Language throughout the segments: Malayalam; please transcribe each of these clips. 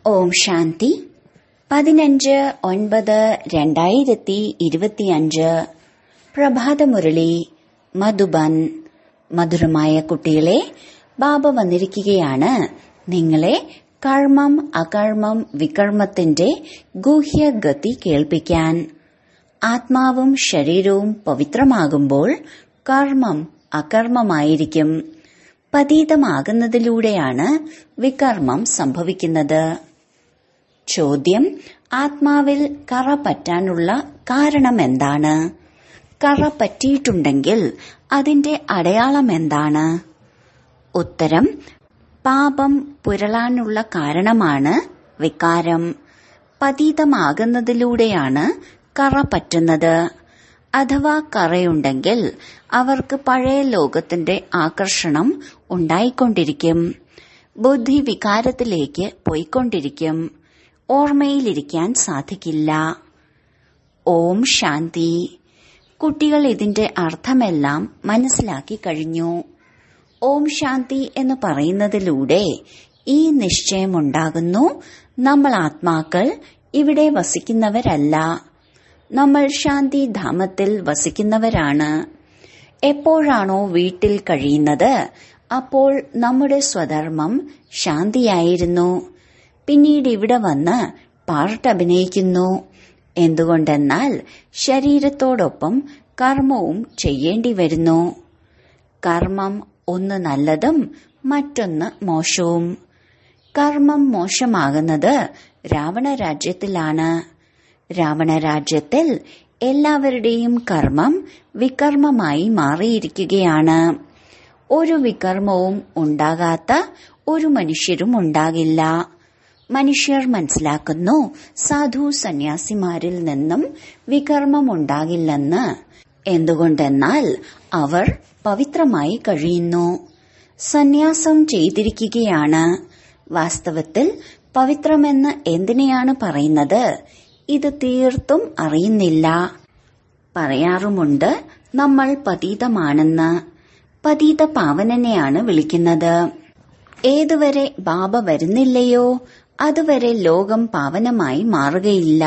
ഓം ശാന്തി പതിനഞ്ച് ഒൻപത് രണ്ടായിരത്തി ഇരുപത്തിയഞ്ച് പ്രഭാതമുരളി മധുബൻ മധുരമായ കുട്ടികളെ ബാബ വന്നിരിക്കുകയാണ് നിങ്ങളെ കർമ്മം അകർമ്മം വികർമ്മത്തിന്റെ ഗൂഹ്യഗതി കേൾപ്പിക്കാൻ ആത്മാവും ശരീരവും പവിത്രമാകുമ്പോൾ കർമ്മം അകർമ്മമായിരിക്കും പതീതമാകുന്നതിലൂടെയാണ് വികർമ്മം സംഭവിക്കുന്നത് ചോദ്യം ആത്മാവിൽ കറ പറ്റാനുള്ള കാരണം എന്താണ് കറ പറ്റിയിട്ടുണ്ടെങ്കിൽ അതിന്റെ അടയാളം എന്താണ് ഉത്തരം പാപം പുരളാനുള്ള കാരണമാണ് വികാരം പതീതമാകുന്നതിലൂടെയാണ് കറ പറ്റുന്നത് അഥവാ കറയുണ്ടെങ്കിൽ അവർക്ക് പഴയ ലോകത്തിന്റെ ആകർഷണം ഉണ്ടായിക്കൊണ്ടിരിക്കും ബുദ്ധി വികാരത്തിലേക്ക് പോയിക്കൊണ്ടിരിക്കും ഓർമ്മയിലിരിക്കാൻ സാധിക്കില്ല ഓം ശാന്തി കുട്ടികൾ ഇതിന്റെ അർത്ഥമെല്ലാം മനസ്സിലാക്കി കഴിഞ്ഞു ഓം ശാന്തി എന്ന് പറയുന്നതിലൂടെ ഈ നിശ്ചയമുണ്ടാകുന്നു നമ്മൾ ആത്മാക്കൾ ഇവിടെ വസിക്കുന്നവരല്ല നമ്മൾ ശാന്തിധാമത്തിൽ വസിക്കുന്നവരാണ് എപ്പോഴാണോ വീട്ടിൽ കഴിയുന്നത് അപ്പോൾ നമ്മുടെ സ്വധർമ്മം ശാന്തിയായിരുന്നു പിന്നീട് ഇവിടെ വന്ന് പാർട്ടഭിനയിക്കുന്നു എന്തുകൊണ്ടെന്നാൽ ശരീരത്തോടൊപ്പം കർമ്മവും ചെയ്യേണ്ടി വരുന്നു കർമ്മം ഒന്ന് നല്ലതും മറ്റൊന്ന് മോശവും കർമ്മം മോശമാകുന്നത് രാവണ രാജ്യത്തിലാണ് രാവണ രാജ്യത്തിൽ എല്ലാവരുടെയും കർമ്മം വികർമ്മമായി മാറിയിരിക്കുകയാണ് ഒരു വികർമ്മവും ഉണ്ടാകാത്ത ഒരു മനുഷ്യരും ഉണ്ടാകില്ല മനുഷ്യർ മനസ്സിലാക്കുന്നു സാധു സന്യാസിമാരിൽ നിന്നും വികർമ്മം ഉണ്ടാകില്ലെന്ന് എന്തുകൊണ്ടെന്നാൽ അവർ പവിത്രമായി കഴിയുന്നു സന്യാസം ചെയ്തിരിക്കുകയാണ് വാസ്തവത്തിൽ പവിത്രമെന്ന് എന്തിനെയാണ് പറയുന്നത് ഇത് തീർത്തും അറിയുന്നില്ല പറയാറുമുണ്ട് നമ്മൾ പതീതമാണെന്ന് പതീത പാവനനെയാണ് വിളിക്കുന്നത് ഏതുവരെ ബാബ വരുന്നില്ലയോ അതുവരെ ലോകം പാവനമായി മാറുകയില്ല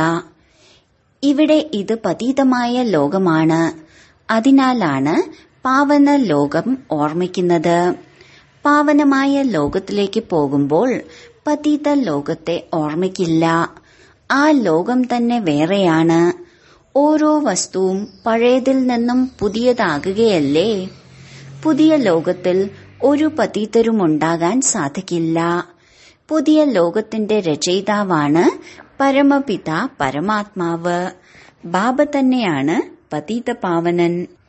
ഇവിടെ ഇത് പതീതമായ ലോകമാണ് അതിനാലാണ് പാവന ലോകം ഓർമ്മിക്കുന്നത് പാവനമായ ലോകത്തിലേക്ക് പോകുമ്പോൾ പതീത ലോകത്തെ ഓർമ്മിക്കില്ല ആ ലോകം തന്നെ വേറെയാണ് ഓരോ വസ്തുവും പഴയതിൽ നിന്നും പുതിയതാകുകയല്ലേ പുതിയ ലോകത്തിൽ ഒരു പതീതരും ഉണ്ടാകാൻ സാധിക്കില്ല പുതിയ ലോകത്തിന്റെ രചയിതാവാണ് പരമപിത പരമാത്മാവ് ബാബ തന്നെയാണ് പതീത പാവനൻ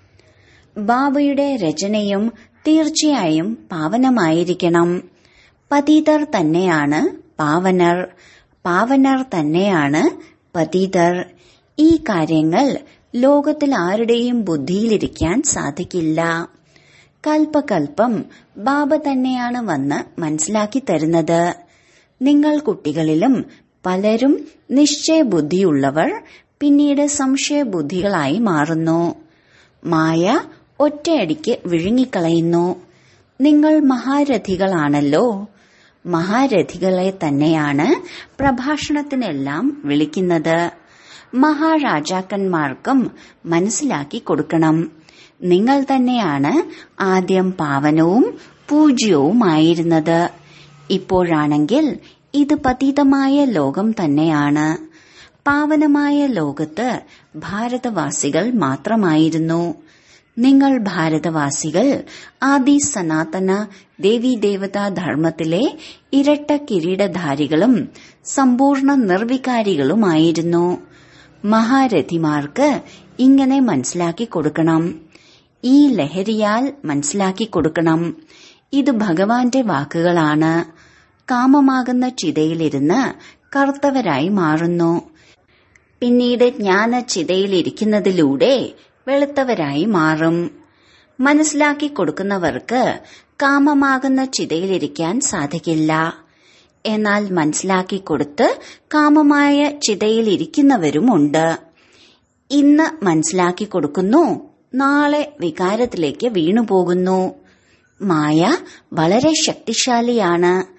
ബാബയുടെ രചനയും തീർച്ചയായും പാവനമായിരിക്കണം പതീതർ തന്നെയാണ് പാവനർ പാവനർ തന്നെയാണ് പതീതർ ഈ കാര്യങ്ങൾ ലോകത്തിൽ ആരുടെയും ബുദ്ധിയിലിരിക്കാൻ സാധിക്കില്ല കൽപ്പകൽപ്പം ബാബ തന്നെയാണ് വന്ന് മനസ്സിലാക്കി തരുന്നത് നിങ്ങൾ കുട്ടികളിലും പലരും നിശ്ചയബുദ്ധിയുള്ളവർ പിന്നീട് സംശയബുദ്ധികളായി മാറുന്നു മായ ഒറ്റയടിക്ക് വിഴുങ്ങിക്കളയുന്നു നിങ്ങൾ മഹാരഥികളാണല്ലോ മഹാരഥികളെ തന്നെയാണ് പ്രഭാഷണത്തിനെല്ലാം വിളിക്കുന്നത് മഹാരാജാക്കന്മാർക്കും മനസ്സിലാക്കി കൊടുക്കണം നിങ്ങൾ തന്നെയാണ് ആദ്യം പാവനവും പൂജ്യവുമായിരുന്നത് ഇപ്പോഴാണെങ്കിൽ ഇത് പതീതമായ ലോകം തന്നെയാണ് പാവനമായ ലോകത്ത് ഭാരതവാസികൾ മാത്രമായിരുന്നു നിങ്ങൾ ഭാരതവാസികൾ ആദി സനാതന ദേവീദേവതാ ധർമ്മത്തിലെ ഇരട്ട കിരീടധാരികളും സമ്പൂർണ്ണ നിർവികാരികളുമായിരുന്നു മഹാരഥിമാർക്ക് ഇങ്ങനെ മനസ്സിലാക്കി കൊടുക്കണം ഈ ലഹരിയാൽ മനസ്സിലാക്കി കൊടുക്കണം ഇത് ഭഗവാന്റെ വാക്കുകളാണ് കാമമാകുന്ന ചിതയിലിരുന്ന് കറുത്തവരായി മാറുന്നു പിന്നീട് ജ്ഞാന ചിതയിലിരിക്കുന്നതിലൂടെ വെളുത്തവരായി മാറും മനസ്സിലാക്കി കൊടുക്കുന്നവർക്ക് കാമമാകുന്ന ചിതയിലിരിക്കാൻ സാധിക്കില്ല എന്നാൽ മനസ്സിലാക്കി കൊടുത്ത് കാമമായ ചിതയിലിരിക്കുന്നവരുമുണ്ട് ഇന്ന് മനസ്സിലാക്കി കൊടുക്കുന്നു നാളെ വികാരത്തിലേക്ക് വീണുപോകുന്നു മായ വളരെ ശക്തിശാലിയാണ്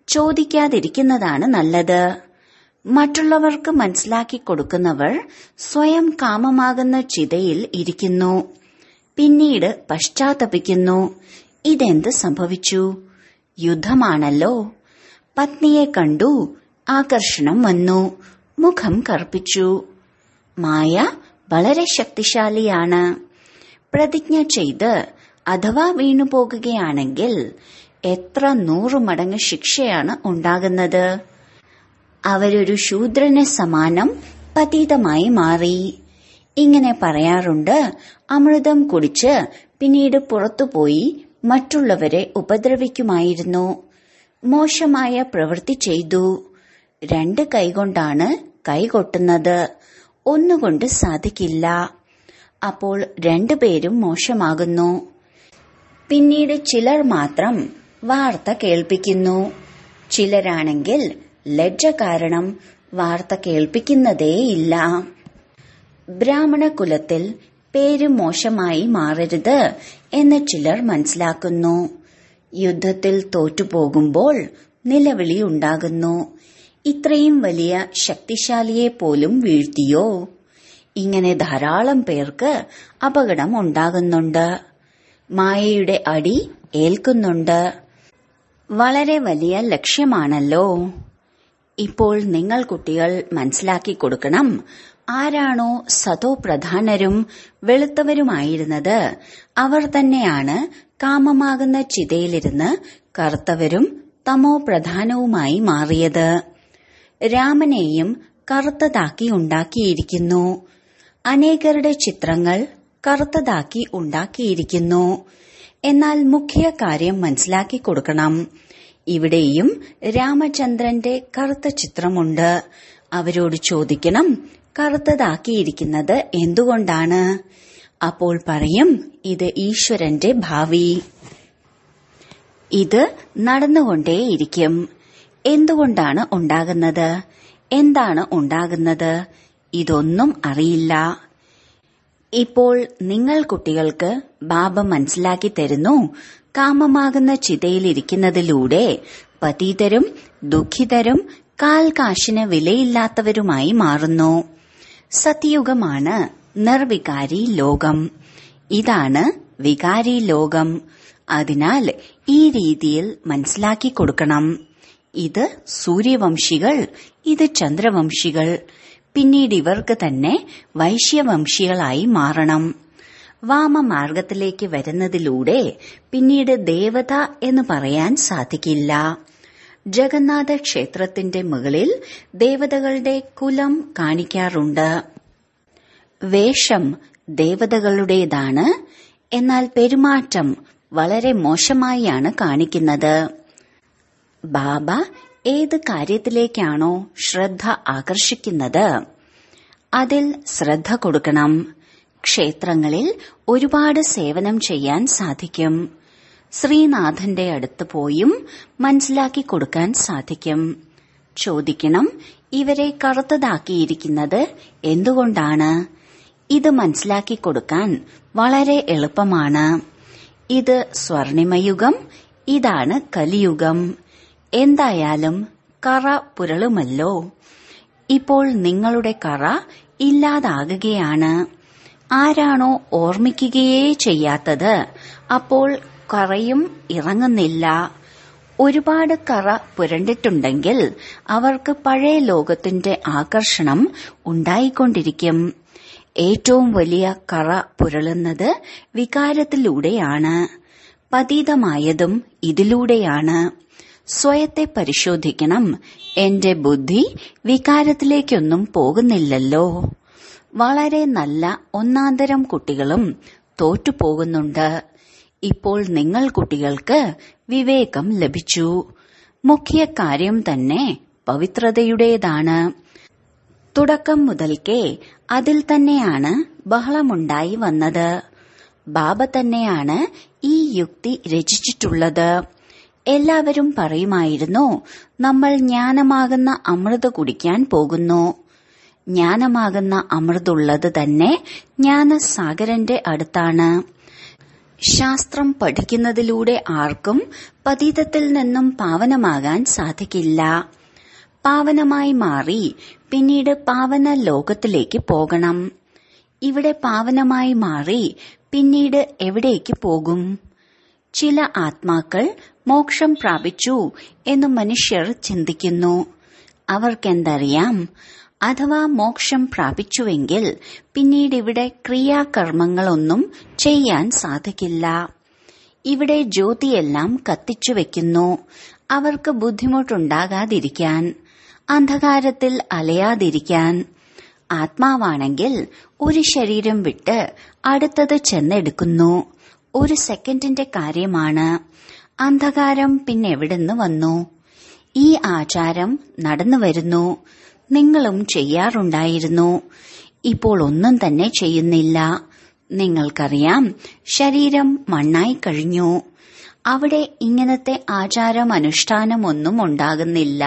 ചോദിക്കാതിരിക്കുന്നതാണ് നല്ലത് മറ്റുള്ളവർക്ക് മനസ്സിലാക്കി കൊടുക്കുന്നവർ സ്വയം കാമമാകുന്ന ചിതയിൽ ഇരിക്കുന്നു പിന്നീട് പശ്ചാത്തപിക്കുന്നു ഇതെന്ത് സംഭവിച്ചു യുദ്ധമാണല്ലോ പത്നിയെ കണ്ടു ആകർഷണം വന്നു മുഖം കറുപ്പിച്ചു മായ വളരെ ശക്തിശാലിയാണ് പ്രതിജ്ഞ ചെയ്ത് അഥവാ വീണുപോകുകയാണെങ്കിൽ എത്ര നൂറു മടങ്ങ് ശിക്ഷയാണ് ഉണ്ടാകുന്നത് അവരൊരു ശൂദ്രന് സമാനം പതീതമായി മാറി ഇങ്ങനെ പറയാറുണ്ട് അമൃതം കുടിച്ച് പിന്നീട് പുറത്തുപോയി മറ്റുള്ളവരെ ഉപദ്രവിക്കുമായിരുന്നു മോശമായ പ്രവൃത്തി ചെയ്തു രണ്ട് കൈകൊണ്ടാണ് കൈകൊട്ടുന്നത് ഒന്നുകൊണ്ട് സാധിക്കില്ല അപ്പോൾ രണ്ടുപേരും മോശമാകുന്നു പിന്നീട് ചിലർ മാത്രം വാർത്ത കേൾപ്പിക്കുന്നു ചിലരാണെങ്കിൽ ലജ്ജ കാരണം വാർത്ത കേൾപ്പിക്കുന്നതേയില്ല ബ്രാഹ്മണ കുലത്തിൽ പേര് മോശമായി മാറരുത് എന്ന് ചിലർ മനസ്സിലാക്കുന്നു യുദ്ധത്തിൽ തോറ്റുപോകുമ്പോൾ നിലവിളി ഉണ്ടാകുന്നു ഇത്രയും വലിയ ശക്തിശാലിയെ പോലും വീഴ്ത്തിയോ ഇങ്ങനെ ധാരാളം പേർക്ക് അപകടം ഉണ്ടാകുന്നുണ്ട് മായയുടെ അടി ഏൽക്കുന്നുണ്ട് വളരെ വലിയ ലക്ഷ്യമാണല്ലോ ഇപ്പോൾ നിങ്ങൾ കുട്ടികൾ മനസ്സിലാക്കി കൊടുക്കണം ആരാണോ സതോ പ്രധാനരും വെളുത്തവരുമായിരുന്നത് അവർ തന്നെയാണ് കാമമാകുന്ന ചിതയിലിരുന്ന് കറുത്തവരും തമോ പ്രധാനവുമായി മാറിയത് രാമനെയും കറുത്തതാക്കി ഉണ്ടാക്കിയിരിക്കുന്നു അനേകരുടെ ചിത്രങ്ങൾ കറുത്തതാക്കി ഉണ്ടാക്കിയിരിക്കുന്നു എന്നാൽ മുഖ്യ കാര്യം മനസ്സിലാക്കി കൊടുക്കണം ഇവിടെയും രാമചന്ദ്രന്റെ കറുത്ത ചിത്രമുണ്ട് അവരോട് ചോദിക്കണം കറുത്തതാക്കിയിരിക്കുന്നത് എന്തുകൊണ്ടാണ് അപ്പോൾ പറയും ഇത് ഈശ്വരന്റെ ഭാവി ഇത് നടന്നുകൊണ്ടേയിരിക്കും എന്തുകൊണ്ടാണ് ഉണ്ടാകുന്നത് എന്താണ് ഉണ്ടാകുന്നത് ഇതൊന്നും അറിയില്ല ഇപ്പോൾ നിങ്ങൾ കുട്ടികൾക്ക് ബാബ മനസ്സിലാക്കി തരുന്നു കാമമാകുന്ന ചിതയിലിരിക്കുന്നതിലൂടെ പതീതരും ദുഃഖിതരും കാൽ കാശിന് വിലയില്ലാത്തവരുമായി മാറുന്നു സത്യയുഗമാണ് നിർവികാരി ലോകം ഇതാണ് വികാരി ലോകം അതിനാൽ ഈ രീതിയിൽ മനസ്സിലാക്കി കൊടുക്കണം ഇത് സൂര്യവംശികൾ ഇത് ചന്ദ്രവംശികൾ പിന്നീട് ഇവർക്ക് തന്നെ വൈശ്യവംശികളായി മാറണം വാമമാർഗത്തിലേക്ക് വരുന്നതിലൂടെ പിന്നീട് ദേവത എന്ന് പറയാൻ സാധിക്കില്ല ജഗന്നാഥ ക്ഷേത്രത്തിന്റെ മുകളിൽ ദേവതകളുടെ കുലം കാണിക്കാറുണ്ട് വേഷം ദേവതകളുടേതാണ് എന്നാൽ പെരുമാറ്റം വളരെ മോശമായാണ് കാണിക്കുന്നത് ബാബ ഏത് കാര്യത്തിലേക്കാണോ ശ്രദ്ധ ആകർഷിക്കുന്നത് അതിൽ ശ്രദ്ധ കൊടുക്കണം ക്ഷേത്രങ്ങളിൽ ഒരുപാട് സേവനം ചെയ്യാൻ സാധിക്കും ശ്രീനാഥന്റെ അടുത്ത് പോയും മനസ്സിലാക്കി കൊടുക്കാൻ സാധിക്കും ചോദിക്കണം ഇവരെ കറുത്തതാക്കിയിരിക്കുന്നത് എന്തുകൊണ്ടാണ് ഇത് മനസ്സിലാക്കി കൊടുക്കാൻ വളരെ എളുപ്പമാണ് ഇത് സ്വർണിമയുഗം ഇതാണ് കലിയുഗം എന്തായാലും കറ പുരളുമല്ലോ ഇപ്പോൾ നിങ്ങളുടെ കറ ഇല്ലാതാകുകയാണ് ആരാണോ ഓർമ്മിക്കുകയേ ചെയ്യാത്തത് അപ്പോൾ കറയും ഇറങ്ങുന്നില്ല ഒരുപാട് കറ പുരണ്ടിട്ടുണ്ടെങ്കിൽ അവർക്ക് പഴയ ലോകത്തിന്റെ ആകർഷണം ഉണ്ടായിക്കൊണ്ടിരിക്കും ഏറ്റവും വലിയ കറ പുരളുന്നത് വികാരത്തിലൂടെയാണ് പതീതമായതും ഇതിലൂടെയാണ് സ്വയത്തെ പരിശോധിക്കണം എന്റെ ബുദ്ധി വികാരത്തിലേക്കൊന്നും പോകുന്നില്ലല്ലോ വളരെ നല്ല ഒന്നാന്തരം കുട്ടികളും തോറ്റുപോകുന്നുണ്ട് ഇപ്പോൾ നിങ്ങൾ കുട്ടികൾക്ക് വിവേകം ലഭിച്ചു മുഖ്യ കാര്യം തന്നെ പവിത്രതയുടേതാണ് തുടക്കം മുതൽക്കേ അതിൽ തന്നെയാണ് ബഹളമുണ്ടായി വന്നത് ബാബ തന്നെയാണ് ഈ യുക്തി രചിച്ചിട്ടുള്ളത് എല്ലാവരും പറയുമായിരുന്നു നമ്മൾ ജ്ഞാനമാകുന്ന അമൃത് കുടിക്കാൻ പോകുന്നു ജ്ഞാനമാകുന്ന അമൃതുള്ളത് തന്നെ ജ്ഞാനസാഗരന്റെ അടുത്താണ് ശാസ്ത്രം പഠിക്കുന്നതിലൂടെ ആർക്കും പതീതത്തിൽ നിന്നും പാവനമാകാൻ സാധിക്കില്ല പാവനമായി മാറി പിന്നീട് പാവന ലോകത്തിലേക്ക് പോകണം ഇവിടെ പാവനമായി മാറി പിന്നീട് എവിടേക്ക് പോകും ചില ആത്മാക്കൾ മോക്ഷം പ്രാപിച്ചു എന്ന് മനുഷ്യർ ചിന്തിക്കുന്നു അവർക്കെന്തറിയാം അഥവാ മോക്ഷം പ്രാപിച്ചുവെങ്കിൽ പിന്നീട് ഇവിടെ ക്രിയാകർമ്മങ്ങളൊന്നും ചെയ്യാൻ സാധിക്കില്ല ഇവിടെ ജ്യോതിയെല്ലാം കത്തിച്ചു വെക്കുന്നു അവർക്ക് ബുദ്ധിമുട്ടുണ്ടാകാതിരിക്കാൻ അന്ധകാരത്തിൽ അലയാതിരിക്കാൻ ആത്മാവാണെങ്കിൽ ഒരു ശരീരം വിട്ട് അടുത്തത് ചെന്നെടുക്കുന്നു ഒരു സെക്കൻഡിന്റെ കാര്യമാണ് അന്ധകാരം പിന്നെ എവിടുന്ന് വന്നു ഈ ആചാരം നടന്നു വരുന്നു നിങ്ങളും ചെയ്യാറുണ്ടായിരുന്നു ഇപ്പോൾ ഒന്നും തന്നെ ചെയ്യുന്നില്ല നിങ്ങൾക്കറിയാം ശരീരം മണ്ണായി കഴിഞ്ഞു അവിടെ ഇങ്ങനത്തെ ആചാരം അനുഷ്ഠാനമൊന്നും ഉണ്ടാകുന്നില്ല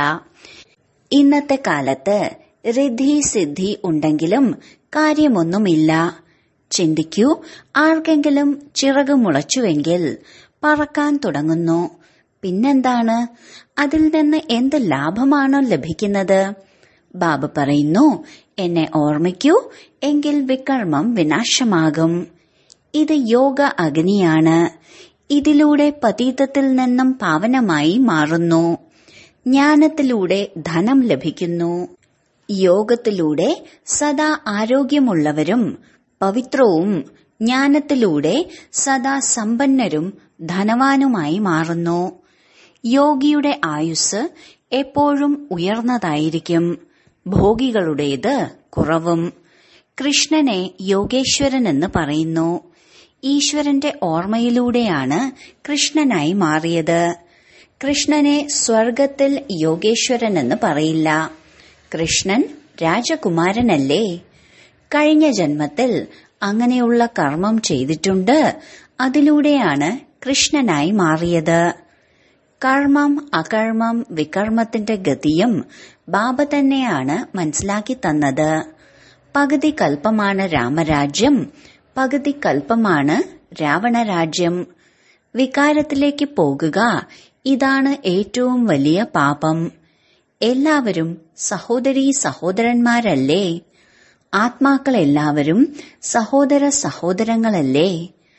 ഇന്നത്തെ കാലത്ത് റിദ്ധി സിദ്ധി ഉണ്ടെങ്കിലും കാര്യമൊന്നുമില്ല ചിന്തിക്കൂ ആർക്കെങ്കിലും ചിറക് മുളച്ചുവെങ്കിൽ പറക്കാൻ തുടങ്ങുന്നു പിന്നെന്താണ് അതിൽ നിന്ന് എന്ത് ലാഭമാണോ ലഭിക്കുന്നത് ബാബ പറയുന്നു എന്നെ ഓർമ്മിക്കൂ എങ്കിൽ വികർമ്മം വിനാശമാകും ഇത് യോഗ അഗ്നിയാണ് ഇതിലൂടെ പതീതത്തിൽ നിന്നും പാവനമായി മാറുന്നു ജ്ഞാനത്തിലൂടെ ധനം ലഭിക്കുന്നു യോഗത്തിലൂടെ സദാ ആരോഗ്യമുള്ളവരും പവിത്രവും ജ്ഞാനത്തിലൂടെ സദാ സമ്പന്നരും ധനവാനുമായി മാറുന്നു യോഗിയുടെ ആയുസ് എപ്പോഴും ഉയർന്നതായിരിക്കും ഭോഗികളുടേത് കുറവും കൃഷ്ണനെ യോഗേശ്വരൻ എന്ന് പറയുന്നു ഈശ്വരന്റെ ഓർമ്മയിലൂടെയാണ് കൃഷ്ണനായി മാറിയത് കൃഷ്ണനെ സ്വർഗത്തിൽ യോഗേശ്വരൻ എന്ന് പറയില്ല കൃഷ്ണൻ രാജകുമാരനല്ലേ കഴിഞ്ഞ ജന്മത്തിൽ അങ്ങനെയുള്ള കർമ്മം ചെയ്തിട്ടുണ്ട് അതിലൂടെയാണ് കൃഷ്ണനായി മാറിയത് കർമ്മം അകർമ്മം വികർമ്മത്തിന്റെ ഗതിയും ബാബ തന്നെയാണ് മനസ്സിലാക്കി തന്നത് പകുതി കൽപ്പമാണ് രാമരാജ്യം പകുതി കൽപ്പമാണ് രാവണരാജ്യം വികാരത്തിലേക്ക് പോകുക ഇതാണ് ഏറ്റവും വലിയ പാപം എല്ലാവരും സഹോദരീ സഹോദരന്മാരല്ലേ ആത്മാക്കളെല്ലാവരും സഹോദര സഹോദരങ്ങളല്ലേ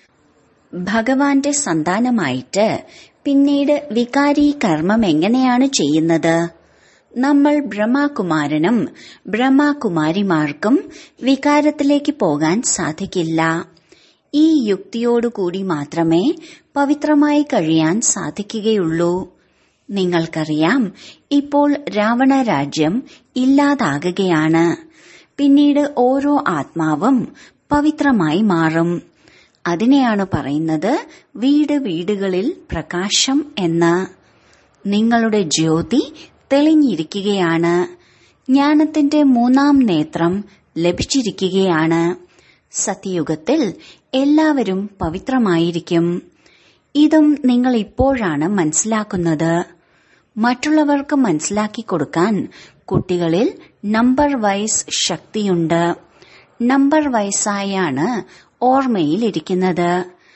ഭഗവാന്റെ സന്താനമായിട്ട് പിന്നീട് വികാരി കർമ്മം എങ്ങനെയാണ് ചെയ്യുന്നത് നമ്മൾ ബ്രഹ്മകുമാരനും ബ്രഹ്മകുമാരിമാർക്കും വികാരത്തിലേക്ക് പോകാൻ സാധിക്കില്ല ഈ യുക്തിയോടുകൂടി മാത്രമേ പവിത്രമായി കഴിയാൻ സാധിക്കുകയുള്ളൂ നിങ്ങൾക്കറിയാം ഇപ്പോൾ രാവണ രാജ്യം ഇല്ലാതാകുകയാണ് പിന്നീട് ഓരോ ആത്മാവും പവിത്രമായി മാറും അതിനെയാണ് പറയുന്നത് വീട് വീടുകളിൽ പ്രകാശം എന്ന് നിങ്ങളുടെ ജ്യോതി തെളിഞ്ഞിരിക്കുകയാണ് ജ്ഞാനത്തിന്റെ മൂന്നാം നേത്രം ലഭിച്ചിരിക്കുകയാണ് സത്യയുഗത്തിൽ എല്ലാവരും പവിത്രമായിരിക്കും ഇതും നിങ്ങൾ ഇപ്പോഴാണ് മനസ്സിലാക്കുന്നത് മറ്റുള്ളവർക്ക് മനസ്സിലാക്കി കൊടുക്കാൻ കുട്ടികളിൽ നമ്പർ വൈസ് ശക്തിയുണ്ട് നമ്പർ വൈസായാണ് ഓർമ്മയിലിരിക്കുന്നത്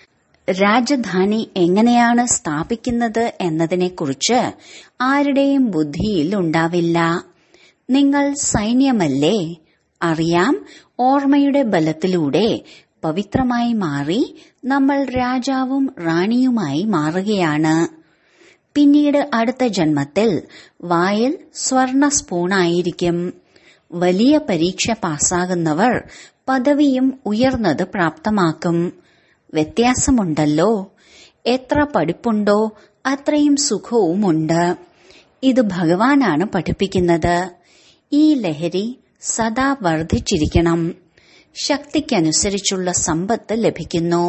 രാജധാനി എങ്ങനെയാണ് സ്ഥാപിക്കുന്നത് എന്നതിനെക്കുറിച്ച് ആരുടെയും ബുദ്ധിയിൽ ഉണ്ടാവില്ല നിങ്ങൾ സൈന്യമല്ലേ അറിയാം ഓർമ്മയുടെ ബലത്തിലൂടെ പവിത്രമായി മാറി നമ്മൾ രാജാവും റാണിയുമായി മാറുകയാണ് പിന്നീട് അടുത്ത ജന്മത്തിൽ വായിൽ സ്വർണ സ്പൂണായിരിക്കും വലിയ പരീക്ഷ പാസ്സാകുന്നവർ പദവിയും ഉയർന്നത് പ്രാപ്തമാക്കും വ്യത്യാസമുണ്ടല്ലോ എത്ര പഠിപ്പുണ്ടോ അത്രയും സുഖവുമുണ്ട് ഇത് ഭഗവാനാണ് പഠിപ്പിക്കുന്നത് ഈ ലഹരി സദാ വർദ്ധിച്ചിരിക്കണം ശക്തിക്കനുസരിച്ചുള്ള സമ്പത്ത് ലഭിക്കുന്നു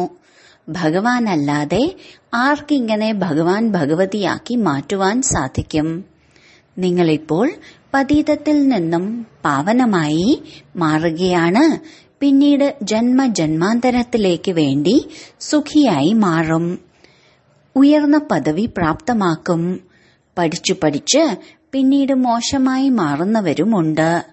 ഭഗവാനല്ലാതെ ആർക്കിങ്ങനെ ഭഗവാൻ ഭഗവതിയാക്കി മാറ്റുവാൻ സാധിക്കും നിങ്ങളിപ്പോൾ പതീതത്തിൽ നിന്നും പാവനമായി മാറുകയാണ് പിന്നീട് ജന്മ ജന്മാന്തരത്തിലേക്ക് വേണ്ടി സുഖിയായി മാറും ഉയർന്ന പദവി പ്രാപ്തമാക്കും പഠിച്ചു പഠിച്ച് പിന്നീട് മോശമായി മാറുന്നവരുമുണ്ട്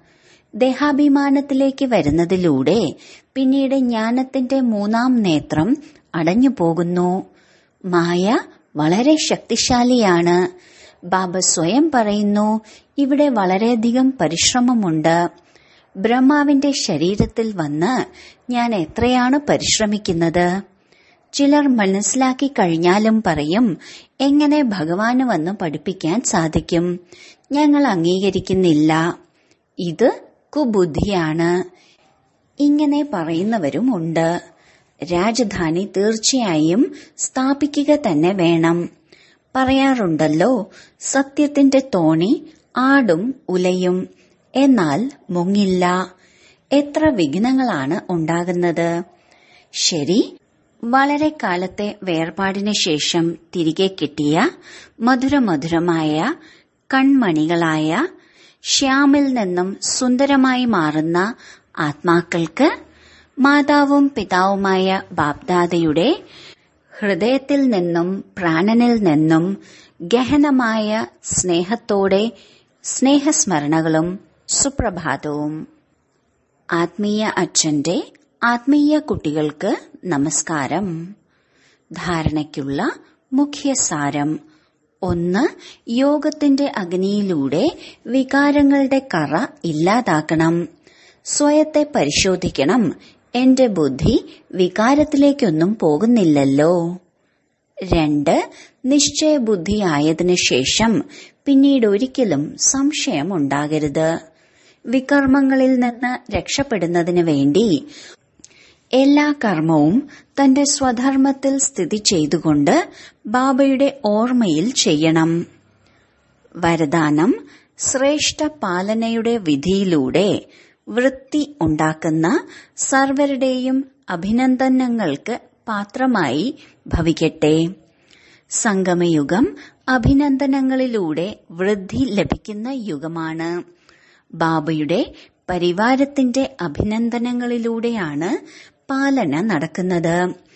ദേഹാഭിമാനത്തിലേക്ക് വരുന്നതിലൂടെ പിന്നീട് ജ്ഞാനത്തിന്റെ മൂന്നാം നേത്രം അടഞ്ഞു പോകുന്നു മായ വളരെ ശക്തിശാലിയാണ് ബാബ സ്വയം പറയുന്നു ഇവിടെ വളരെയധികം പരിശ്രമമുണ്ട് ബ്രഹ്മാവിന്റെ ശരീരത്തിൽ വന്ന് ഞാൻ എത്രയാണ് പരിശ്രമിക്കുന്നത് ചിലർ മനസ്സിലാക്കി കഴിഞ്ഞാലും പറയും എങ്ങനെ ഭഗവാന് വന്ന് പഠിപ്പിക്കാൻ സാധിക്കും ഞങ്ങൾ അംഗീകരിക്കുന്നില്ല ഇത് കുബുദ്ധിയാണ് ഇങ്ങനെ പറയുന്നവരും ഉണ്ട് രാജധാനി തീർച്ചയായും സ്ഥാപിക്കുക തന്നെ വേണം പറയാറുണ്ടല്ലോ സത്യത്തിന്റെ തോണി ആടും ഉലയും എന്നാൽ മുങ്ങില്ല എത്ര വിഘ്നങ്ങളാണ് ഉണ്ടാകുന്നത് ശരി വളരെ കാലത്തെ വേർപാടിന് ശേഷം തിരികെ കിട്ടിയ മധുരമധുരമായ കൺമണികളായ ശ്യാമിൽ നിന്നും സുന്ദരമായി മാറുന്ന ആത്മാക്കൾക്ക് മാതാവും പിതാവുമായ ബാബ്ദാദയുടെ ഹൃദയത്തിൽ നിന്നും പ്രാണനിൽ നിന്നും ഗഹനമായ സ്നേഹത്തോടെ സ്നേഹസ്മരണകളും സുപ്രഭാതവും ആത്മീയ അച്ഛന്റെ ആത്മീയ കുട്ടികൾക്ക് നമസ്കാരം ധാരണയ്ക്കുള്ള മുഖ്യ സാരം ഒന്ന് യോഗത്തിന്റെ അഗ്നിയിലൂടെ വികാരങ്ങളുടെ കറ ഇല്ലാതാക്കണം സ്വയത്തെ പരിശോധിക്കണം എന്റെ ബുദ്ധി വികാരത്തിലേക്കൊന്നും പോകുന്നില്ലല്ലോ രണ്ട് നിശ്ചയബുദ്ധിയായതിനു ശേഷം പിന്നീട് ഒരിക്കലും സംശയമുണ്ടാകരുത് വികർമ്മങ്ങളിൽ നിന്ന് രക്ഷപ്പെടുന്നതിന് വേണ്ടി എല്ലാ കർമ്മവും തന്റെ സ്വധർമ്മത്തിൽ സ്ഥിതി ചെയ്തുകൊണ്ട് ബാബയുടെ ഓർമ്മയിൽ ചെയ്യണം വരദാനം ശ്രേഷ്ഠ പാലനയുടെ വിധിയിലൂടെ വൃത്തി ഉണ്ടാക്കുന്ന സർവരുടെയും അഭിനന്ദനങ്ങൾക്ക് പാത്രമായി ഭവിക്കട്ടെ സംഗമയുഗം അഭിനന്ദനങ്ങളിലൂടെ വൃദ്ധി ലഭിക്കുന്ന യുഗമാണ് ബാബയുടെ പരിവാരത്തിന്റെ അഭിനന്ദനങ്ങളിലൂടെയാണ് പാലന നടക്കുന്നത്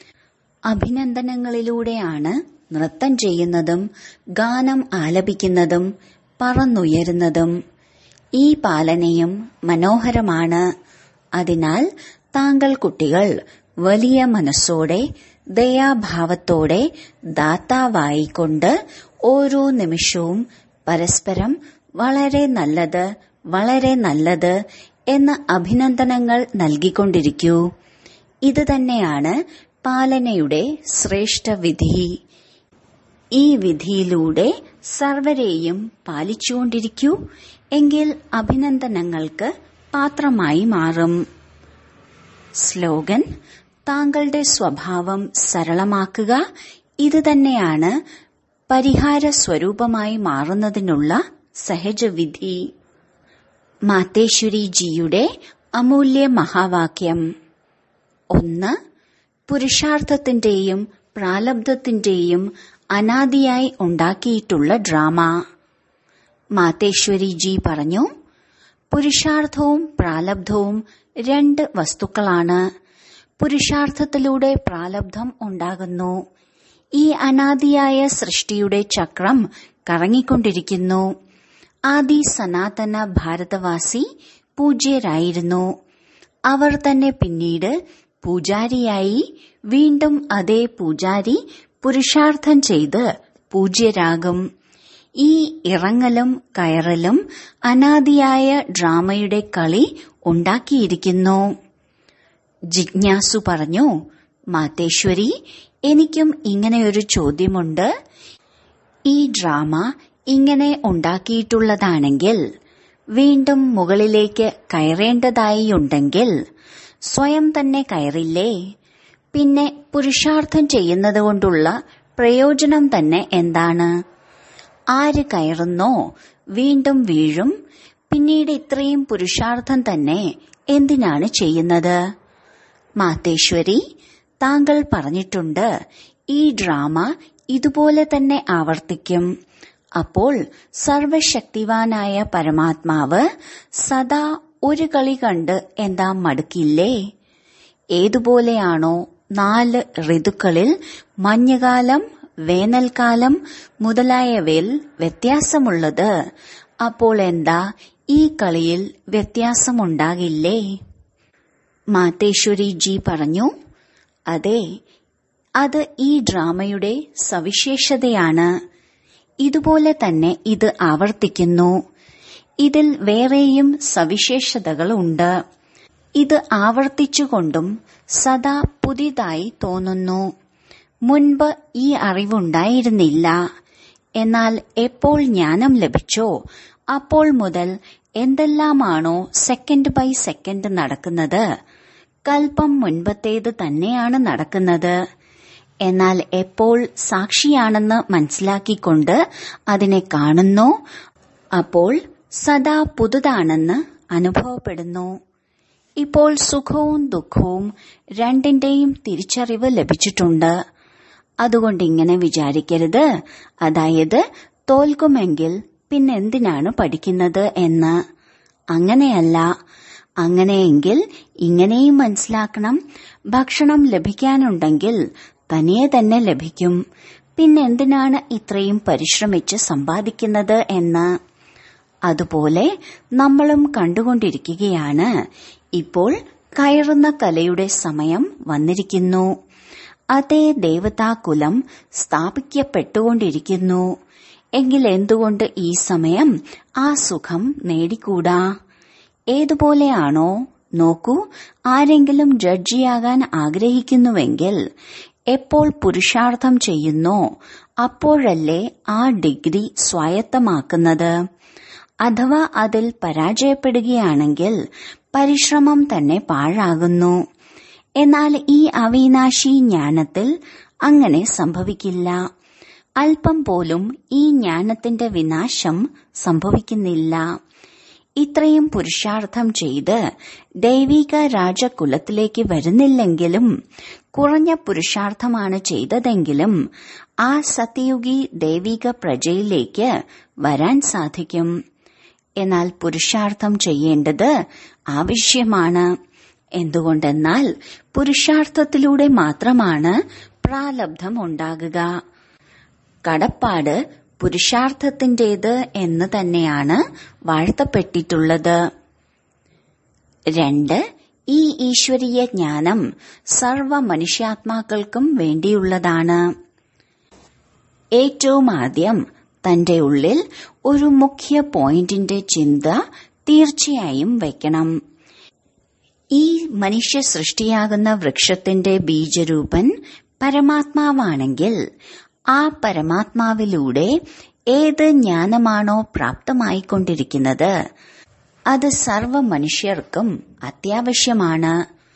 അഭിനന്ദനങ്ങളിലൂടെയാണ് നൃത്തം ചെയ്യുന്നതും ഗാനം ആലപിക്കുന്നതും പറന്നുയരുന്നതും ഈ പാലനയും മനോഹരമാണ് അതിനാൽ താങ്കൾ കുട്ടികൾ വലിയ മനസ്സോടെ ദയാഭാവത്തോടെ ദാതാവായിക്കൊണ്ട് ഓരോ നിമിഷവും പരസ്പരം വളരെ നല്ലത് വളരെ നല്ലത് എന്ന അഭിനന്ദനങ്ങൾ നൽകിക്കൊണ്ടിരിക്കൂ ഇത് തന്നെയാണ് പാലനയുടെ ശ്രേഷ്ഠ വിധി ഈ വിധിയിലൂടെ സർവരെയും പാലിച്ചുകൊണ്ടിരിക്കൂ എങ്കിൽ അഭിനന്ദനങ്ങൾക്ക് പാത്രമായി മാറും സ്ലോഗൻ താങ്കളുടെ സ്വഭാവം സരളമാക്കുക ഇത് തന്നെയാണ് പരിഹാര സ്വരൂപമായി മാറുന്നതിനുള്ള സഹജവിധി മാതേശ്വരിജിയുടെ അമൂല്യ മഹാവാക്യം ഒന്ന് പുരുഷാർത്ഥത്തിന്റെയും പ്രാലബ്ധത്തിന്റെയും അനാദിയായി ഉണ്ടാക്കിയിട്ടുള്ള ഡ്രാമ മാതേശ്വരിജി പറഞ്ഞു പുരുഷാർത്ഥവും പ്രാലബ്ധവും രണ്ട് വസ്തുക്കളാണ് പുരുഷാർത്ഥത്തിലൂടെ പ്രാലബ്ധം ഉണ്ടാകുന്നു ഈ അനാദിയായ സൃഷ്ടിയുടെ ചക്രം കറങ്ങിക്കൊണ്ടിരിക്കുന്നു ആദി സനാതന ഭാരതവാസി പൂജ്യരായിരുന്നു അവർ തന്നെ പിന്നീട് പൂജാരിയായി വീണ്ടും അതേ പൂജാരി പുരുഷാർത്ഥം ചെയ്ത് പൂജ്യരാകും ഈ ഇറങ്ങലും കയറലും അനാദിയായ ഡ്രാമയുടെ കളി ഉണ്ടാക്കിയിരിക്കുന്നു ജിജ്ഞാസു പറഞ്ഞു മാതേശ്വരി എനിക്കും ഇങ്ങനെയൊരു ചോദ്യമുണ്ട് ഈ ഡ്രാമ ഇങ്ങനെ ഉണ്ടാക്കിയിട്ടുള്ളതാണെങ്കിൽ വീണ്ടും മുകളിലേക്ക് കയറേണ്ടതായി ഉണ്ടെങ്കിൽ സ്വയം തന്നെ കയറില്ലേ പിന്നെ പുരുഷാർത്ഥം ചെയ്യുന്നത് കൊണ്ടുള്ള പ്രയോജനം തന്നെ എന്താണ് ആര് കയറുന്നോ വീണ്ടും വീഴും പിന്നീട് ഇത്രയും പുരുഷാർത്ഥം തന്നെ എന്തിനാണ് ചെയ്യുന്നത് മാതേശ്വരി താങ്കൾ പറഞ്ഞിട്ടുണ്ട് ഈ ഡ്രാമ ഇതുപോലെ തന്നെ ആവർത്തിക്കും അപ്പോൾ സർവശക്തിവാനായ പരമാത്മാവ് സദാ ഒരു കളി കണ്ട് എന്താ മടുക്കില്ലേ ഏതുപോലെയാണോ നാല് ഋതുക്കളിൽ മഞ്ഞുകാലം വേനൽക്കാലം മുതലായവയിൽ വ്യത്യാസമുള്ളത് അപ്പോൾ എന്താ ഈ കളിയിൽ വ്യത്യാസമുണ്ടാകില്ലേ മാതേശ്വരി ജി പറഞ്ഞു അതെ അത് ഈ ഡ്രാമയുടെ സവിശേഷതയാണ് ഇതുപോലെ തന്നെ ഇത് ആവർത്തിക്കുന്നു ഇതിൽ വേറെയും സവിശേഷതകളുണ്ട് ഇത് ആവർത്തിച്ചുകൊണ്ടും സദാ പുതിയതായി തോന്നുന്നു മുൻപ് ഈ അറിവുണ്ടായിരുന്നില്ല എന്നാൽ എപ്പോൾ ജ്ഞാനം ലഭിച്ചോ അപ്പോൾ മുതൽ എന്തെല്ലാമാണോ സെക്കൻഡ് ബൈ സെക്കൻഡ് നടക്കുന്നത് കൽപ്പം മുൻപത്തേത് തന്നെയാണ് നടക്കുന്നത് എന്നാൽ എപ്പോൾ സാക്ഷിയാണെന്ന് മനസ്സിലാക്കിക്കൊണ്ട് അതിനെ കാണുന്നു അപ്പോൾ സദാ പുതുതാണെന്ന് അനുഭവപ്പെടുന്നു ഇപ്പോൾ സുഖവും ദുഃഖവും രണ്ടിന്റെയും തിരിച്ചറിവ് ലഭിച്ചിട്ടുണ്ട് അതുകൊണ്ട് ഇങ്ങനെ വിചാരിക്കരുത് അതായത് തോൽക്കുമെങ്കിൽ പിന്നെന്തിനാണ് പഠിക്കുന്നത് എന്ന് അങ്ങനെയല്ല അങ്ങനെയെങ്കിൽ ഇങ്ങനെയും മനസ്സിലാക്കണം ഭക്ഷണം ലഭിക്കാനുണ്ടെങ്കിൽ തനിയെ തന്നെ ലഭിക്കും പിന്നെന്തിനാണ് ഇത്രയും പരിശ്രമിച്ച് സമ്പാദിക്കുന്നത് എന്ന് അതുപോലെ നമ്മളും കണ്ടുകൊണ്ടിരിക്കുകയാണ് ഇപ്പോൾ കയറുന്ന കലയുടെ സമയം വന്നിരിക്കുന്നു അതേ ദേവതാകുലം സ്ഥാപിക്കപ്പെട്ടുകൊണ്ടിരിക്കുന്നു എങ്കിൽ എന്തുകൊണ്ട് ഈ സമയം ആ സുഖം നേടിക്കൂടാ ഏതുപോലെയാണോ നോക്കൂ ആരെങ്കിലും ജഡ്ജിയാകാൻ ആഗ്രഹിക്കുന്നുവെങ്കിൽ എപ്പോൾ പുരുഷാർത്ഥം ചെയ്യുന്നോ അപ്പോഴല്ലേ ആ ഡിഗ്രി സ്വായത്തമാക്കുന്നത് അഥവാ അതിൽ പരാജയപ്പെടുകയാണെങ്കിൽ പരിശ്രമം തന്നെ പാഴാകുന്നു എന്നാൽ ഈ അവിനാശി ജ്ഞാനത്തിൽ അങ്ങനെ സംഭവിക്കില്ല അല്പം പോലും ഈ ജ്ഞാനത്തിന്റെ വിനാശം സംഭവിക്കുന്നില്ല ഇത്രയും പുരുഷാർത്ഥം ചെയ്ത് ദൈവിക രാജകുലത്തിലേക്ക് വരുന്നില്ലെങ്കിലും കുറഞ്ഞ പുരുഷാർത്ഥമാണ് ചെയ്തതെങ്കിലും ആ സത്യയുഗി ദൈവിക പ്രജയിലേക്ക് വരാൻ സാധിക്കും എന്നാൽ പുരുഷാർത്ഥം ചെയ്യേണ്ടത് ആവശ്യമാണ് എന്തുകൊണ്ടെന്നാൽ പുരുഷാർത്ഥത്തിലൂടെ മാത്രമാണ് പ്രാലബ്ധം ഉണ്ടാകുക കടപ്പാട് പുരുഷാർത്ഥത്തിന്റേത് എന്ന് തന്നെയാണ് വാഴ്ത്തപ്പെട്ടിട്ടുള്ളത് രണ്ട് ഈ ഈശ്വരീയ ജ്ഞാനം സർവ മനുഷ്യാത്മാക്കൾക്കും വേണ്ടിയുള്ളതാണ് ഏറ്റവും ആദ്യം തന്റെ ഉള്ളിൽ ഒരു മുഖ്യ പോയിന്റിന്റെ ചിന്ത തീർച്ചയായും വയ്ക്കണം ഈ മനുഷ്യ സൃഷ്ടിയാകുന്ന വൃക്ഷത്തിന്റെ ബീജരൂപൻ പരമാത്മാവാണെങ്കിൽ ആ പരമാത്മാവിലൂടെ ഏത് ജ്ഞാനമാണോ പ്രാപ്തമായിക്കൊണ്ടിരിക്കുന്നത് അത് സർവ മനുഷ്യർക്കും അത്യാവശ്യമാണ്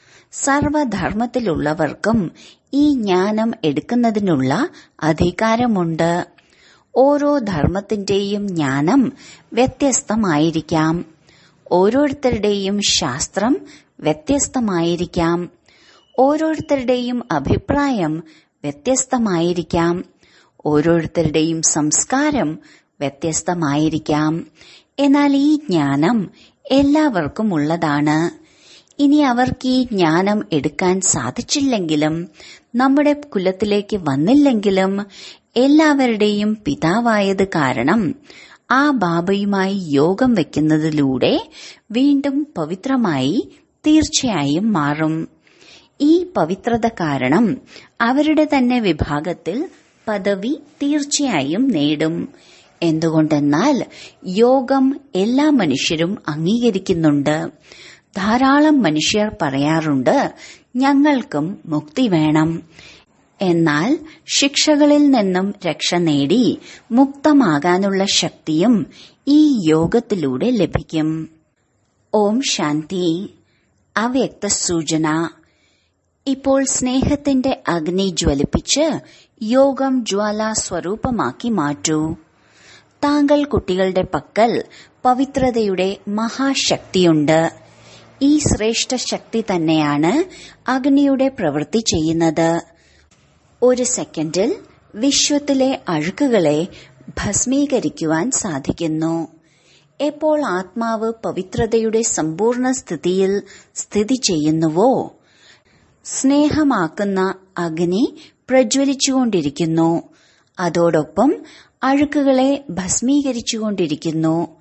സർവധർമ്മത്തിലുള്ളവർക്കും ഈ ജ്ഞാനം എടുക്കുന്നതിനുള്ള അധികാരമുണ്ട് ഓരോ ധർമ്മത്തിന്റെയും ജ്ഞാനം വ്യത്യസ്തമായിരിക്കാം ഓരോരുത്തരുടെയും ശാസ്ത്രം വ്യത്യസ്തമായിരിക്കാം ഓരോരുത്തരുടെയും അഭിപ്രായം വ്യത്യസ്തമായിരിക്കാം ഓരോരുത്തരുടെയും സംസ്കാരം വ്യത്യസ്തമായിരിക്കാം എന്നാൽ ഈ ജ്ഞാനം എല്ലാവർക്കും ഉള്ളതാണ് ഇനി അവർക്ക് ഈ ജ്ഞാനം എടുക്കാൻ സാധിച്ചില്ലെങ്കിലും നമ്മുടെ കുലത്തിലേക്ക് വന്നില്ലെങ്കിലും എല്ലാവരുടെയും പിതാവായത് കാരണം ആ ബാബയുമായി യോഗം വെക്കുന്നതിലൂടെ വീണ്ടും പവിത്രമായി തീർച്ചയായും മാറും ഈ പവിത്രത കാരണം അവരുടെ തന്നെ വിഭാഗത്തിൽ പദവി തീർച്ചയായും നേടും എന്തുകൊണ്ടെന്നാൽ യോഗം എല്ലാ മനുഷ്യരും അംഗീകരിക്കുന്നുണ്ട് ധാരാളം മനുഷ്യർ പറയാറുണ്ട് ഞങ്ങൾക്കും മുക്തി വേണം എന്നാൽ ശിക്ഷകളിൽ നിന്നും രക്ഷ നേടി മുക്തമാകാനുള്ള ശക്തിയും ഈ യോഗത്തിലൂടെ ലഭിക്കും ഓം ശാന്തി അവ്യക്ത സൂചന ഇപ്പോൾ സ്നേഹത്തിന്റെ അഗ്നി ജ്വലിപ്പിച്ച് യോഗം ജ്വാല സ്വരൂപമാക്കി മാറ്റൂ താങ്കൾ കുട്ടികളുടെ പക്കൽ പവിത്രതയുടെ മഹാശക്തിയുണ്ട് ഈ ശ്രേഷ്ഠ ശക്തി തന്നെയാണ് അഗ്നിയുടെ പ്രവൃത്തി ചെയ്യുന്നത് ഒരു സെക്കൻഡിൽ വിശ്വത്തിലെ അഴുക്കുകളെ ഭസ്മീകരിക്കുവാൻ സാധിക്കുന്നു എപ്പോൾ ആത്മാവ് പവിത്രതയുടെ സമ്പൂർണ്ണ സ്ഥിതിയിൽ സ്ഥിതി ചെയ്യുന്നുവോ സ്നേഹമാക്കുന്ന അഗ്നി പ്രജ്വലിച്ചുകൊണ്ടിരിക്കുന്നു അതോടൊപ്പം അഴുക്കുകളെ ഭസ്മീകരിച്ചുകൊണ്ടിരിക്കുന്നു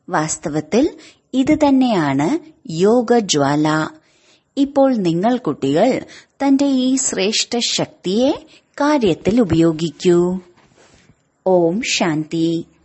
വാസ്തവത്തിൽ ഇത് തന്നെയാണ് യോഗജ്വാല ഇപ്പോൾ നിങ്ങൾ കുട്ടികൾ തന്റെ ഈ ശ്രേഷ്ഠ ശക്തിയെ കാര്യത്തിൽ ഉപയോഗിക്കൂ ഓം ശാന്തി